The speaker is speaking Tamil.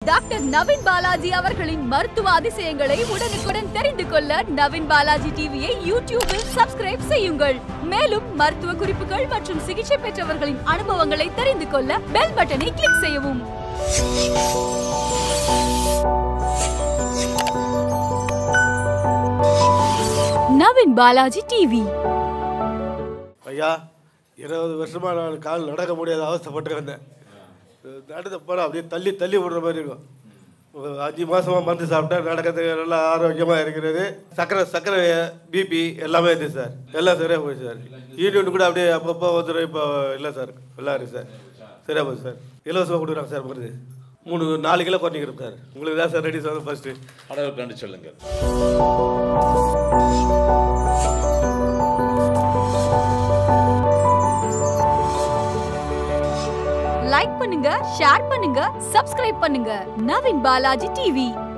டாக்டர் நவீன் பாலாஜி அவர்களின் மருத்துவ அதிசயங்களை உடனுக்குடன் தெரிந்து கொள்ள நவீன் பாலாஜி டிவியை யூடியூபில் சப்ஸ்கிரைப் செய்யுங்கள் மேலும் மருத்துவ குறிப்புகள் மற்றும் சிகிச்சை பெற்றவர்களின் அனுபவங்களை தெரிந்து கொள்ள பெல் பட்டனை கிளிக் செய்யவும் நவீன் பாலாஜி டிவி ஐயா இருபது வருஷமா நான் கால் நடக்க முடியாத அவஸ்தைப்பட்டு வந்தேன் நடந்த போனால் அப்படியே தள்ளி தள்ளி விடுற மாதிரி இருக்கும் ஒரு அஞ்சு மாசமா மருந்து சாப்பிட்டா நடக்கிறதுக்கு நல்லா ஆரோக்கியமாக இருக்கிறது சக்கரை சக்கரை பிபி எல்லாமே இருக்குது சார் எல்லாம் சரியாக போயிடுச்சு சார் யூனிட் கூட அப்படியே அப்பப்போ வந்துடும் இப்போ இல்லை சார் எல்லாம் இருக்குது சார் சரியாக போச்சு சார் இலவசமாக கொடுக்குறாங்க சார் மருந்து மூணு நாலு கிலோ குறைஞ்சிக்கிறோம் சார் உங்களுக்கு தான் சார் ரெடி சார் ஃபஸ்ட்டு கடவுள் கண்டு சொல்லுங்கள் லைக் பண்ணுங்க ஷேர் பண்ணுங்க சப்ஸ்கிரைப் பண்ணுங்க நவீன் பாலாஜி டிவி